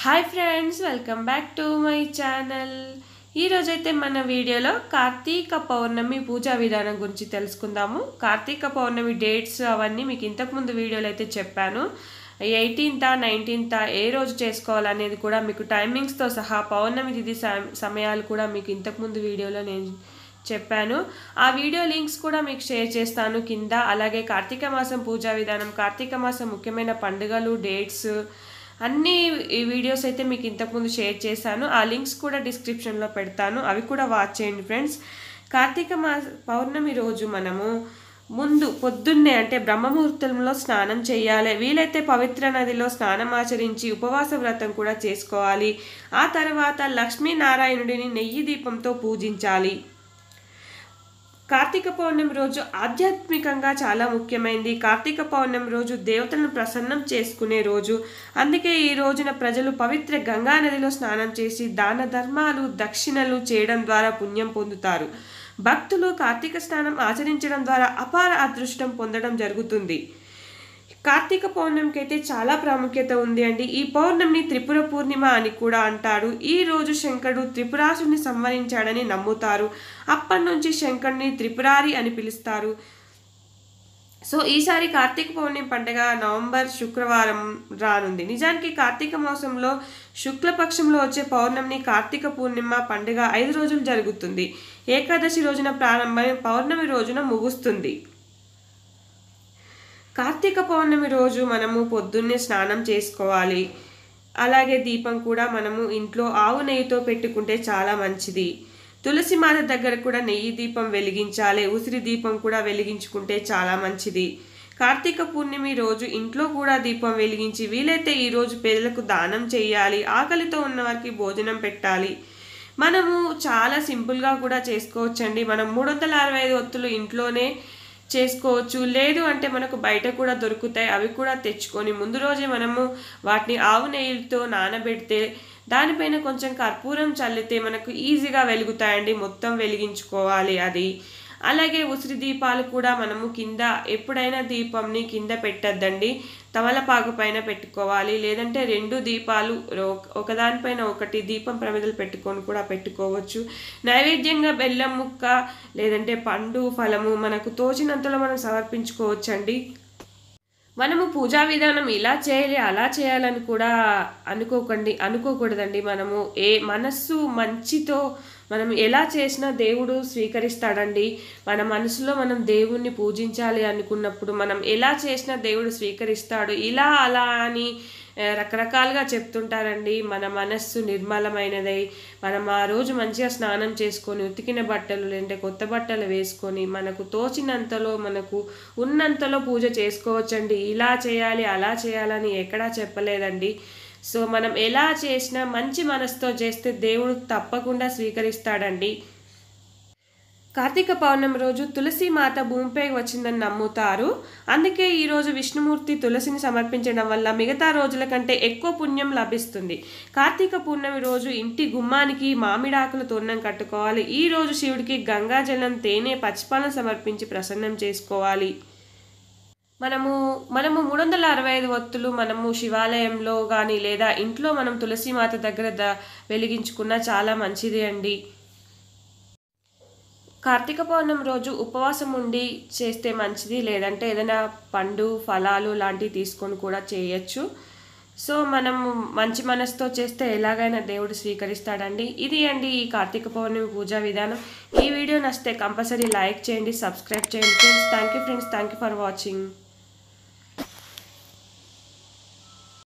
hi friends welcome back to my channel ఈరోజైతే మన వీడియోలో కార్తీక పౌర్ణమి పూజా విధానం గురించి తెలుసుకుందాము కార్తీక పౌర్ణమి డేట్స్ అవన్నీ మీకు ఇంతకుముందు వీడియోలో అయితే చెప్పాను ఎయిటీన్తా నైన్టీన్తా ఏ రోజు చేసుకోవాలనేది కూడా మీకు టైమింగ్స్తో సహా పౌర్ణమి తిథి సమ- సమయాలు కూడా మీకు ఇంతకుముందు వీడియోలో నేను చెప్పాను ఆ వీడియో లింక్స్ కూడా మీకు షేర్ చేస్తాను కింద అలాగే కార్తీక మాసం పూజా విధానం కార్తీక మాసం ముఖ్యమైన పండుగలు డేట్స్ అన్ని ఈ వీడియోస్ అయితే మీకు ఇంతకుముందు షేర్ చేశాను ఆ లింక్స్ కూడా డిస్క్రిప్షన్లో పెడతాను అవి కూడా వాచ్ చేయండి ఫ్రెండ్స్ కార్తీక మాస పౌర్ణమి రోజు మనము ముందు పొద్దున్నే అంటే బ్రహ్మముహూర్తంలో స్నానం చేయాలి వీలైతే పవిత్ర నదిలో స్నానం ఆచరించి ఉపవాస వ్రతం కూడా చేసుకోవాలి ఆ తర్వాత లక్ష్మీనారాయణుడిని నెయ్యి దీపంతో పూజించాలి కార్తీక పౌర్ణమి రోజు ఆధ్యాత్మికంగా చాలా ముఖ్యమైనది కార్తీక పౌర్ణమి రోజు దేవతలను ప్రసన్నం చేసుకునే రోజు అందుకే ఈ రోజున ప్రజలు పవిత్ర గంగా నదిలో స్నానం చేసి దాన ధర్మాలు దక్షిణలు చేయడం ద్వారా పుణ్యం పొందుతారు భక్తులు కార్తీక స్నానం ఆచరించడం ద్వారా అపార అదృష్టం పొందడం జరుగుతుంది కార్తీక పౌర్ణమికి అయితే చాలా ప్రాముఖ్యత ఉంది అండి ఈ పౌర్ణమిని త్రిపుర పూర్ణిమ అని కూడా అంటారు ఈ రోజు శంకరుడు త్రిపురాసుని సంవరించాడని నమ్ముతారు అప్పటి నుంచి శంకరుని త్రిపురారి అని పిలుస్తారు సో ఈసారి కార్తీక పౌర్ణమి పండుగ నవంబర్ శుక్రవారం రానుంది నిజానికి కార్తీక మాసంలో శుక్లపక్షంలో వచ్చే పౌర్ణమిని కార్తీక పూర్ణిమ పండుగ ఐదు రోజులు జరుగుతుంది ఏకాదశి రోజున ప్రారంభమై పౌర్ణమి రోజున ముగుస్తుంది కార్తీక పౌర్ణమి రోజు మనము పొద్దున్నే స్నానం చేసుకోవాలి అలాగే దీపం కూడా మనము ఇంట్లో ఆవు నెయ్యితో పెట్టుకుంటే చాలా మంచిది తులసి మాత దగ్గర కూడా నెయ్యి దీపం వెలిగించాలి ఉసిరి దీపం కూడా వెలిగించుకుంటే చాలా మంచిది కార్తీక పూర్ణిమి రోజు ఇంట్లో కూడా దీపం వెలిగించి వీలైతే ఈ రోజు పేదలకు దానం చేయాలి ఆకలితో ఉన్న వారికి భోజనం పెట్టాలి మనము చాలా సింపుల్గా కూడా చేసుకోవచ్చండి మనం మూడు వందల అరవై ఐదు ఒత్తులు ఇంట్లోనే చేసుకోవచ్చు లేదు అంటే మనకు బయట కూడా దొరుకుతాయి అవి కూడా తెచ్చుకొని ముందు రోజే మనము వాటిని ఆవు నెయ్యితో నానబెడితే దానిపైన కొంచెం కర్పూరం చల్లితే మనకు ఈజీగా వెలుగుతాయండి మొత్తం వెలిగించుకోవాలి అది అలాగే ఉసిరి దీపాలు కూడా మనము కింద ఎప్పుడైనా దీపంని కింద పెట్టద్దండి తమలపాకు పైన పెట్టుకోవాలి లేదంటే రెండు దీపాలు ఒక- ఒకదానిపైన ఒకటి దీపం ప్రమిదలు పెట్టుకొని కూడా పెట్టుకోవచ్చు నైవేద్యంగా బెల్లం ముక్క లేదంటే పండు ఫలము మనకు తోచినంతలో మనం సమర్పించుకోవచ్చండి మనము పూజా విధానం ఇలా చేయాలి అలా చేయాలని కూడా అనుకోకండి అనుకోకూడదండి మనము ఏ మనస్సు మంచితో మనం ఎలా చేసినా దేవుడు స్వీకరిస్తాడండి మన మనసులో మనం దేవుణ్ణి పూజించాలి అనుకున్నప్పుడు మనం ఎలా చేసినా దేవుడు స్వీకరిస్తాడు ఇలా అలా అని ఆ, రకరకాలుగా చెప్తుంటారండి మన మనస్సు నిర్మలమైనదై మనం ఆ రోజు మంచిగా స్నానం చేసుకొని ఉతికిన బట్టలు లేదంటే కొత్త బట్టలు వేసుకొని మనకు తోచినంతలో మనకు ఉన్నంతలో పూజ చేసుకోవచ్చండి ఇలా చేయాలి అలా చేయాలని ఎక్కడా చెప్పలేదండి సో మనం ఎలా చేసినా మంచి మనసుతో చేస్తే దేవుడు తప్పకుండా స్వీకరిస్తాడండి కార్తీక పౌర్ణమి రోజు తులసి మాత భూమిపై వచ్చిందని నమ్ముతారు అందుకే ఈ రోజు విష్ణుమూర్తి తులసిని సమర్పించడం వల్ల మిగతా రోజుల కంటే ఎక్కువ పుణ్యం లభిస్తుంది కార్తీక పూర్ణమి రోజు ఇంటి గుమ్మానికి మామిడాకుల తోరణం కట్టుకోవాలి ఈ రోజు శివుడికి గంగాజలం తేనె పచ్చిపాలను సమర్పించి ప్రసన్నం చేసుకోవాలి మనము మనము మూడు వందల అరవై ఐదు ఒత్తులు మనము శివాలయంలో కానీ లేదా ఇంట్లో మనం తులసి మాత దగ్గర ద వెలిగించుకున్న చాలా మంచిది అండి కార్తీక పౌర్ణమి రోజు ఉపవాసం ఉండి చేస్తే మంచిది లేదంటే ఏదైనా పండు ఫలాలు లాంటివి తీసుకొని కూడా చేయొచ్చు సో మనం మంచి మనసుతో చేస్తే ఎలాగైనా దేవుడు స్వీకరిస్తాడండి ఇది అండి ఈ కార్తీక పౌర్ణమి పూజా విధానం ఈ వీడియో నచ్చితే కంపల్సరీ లైక్ చేయండి సబ్స్క్రైబ్ చేయండి friends thank you friends thank you for watching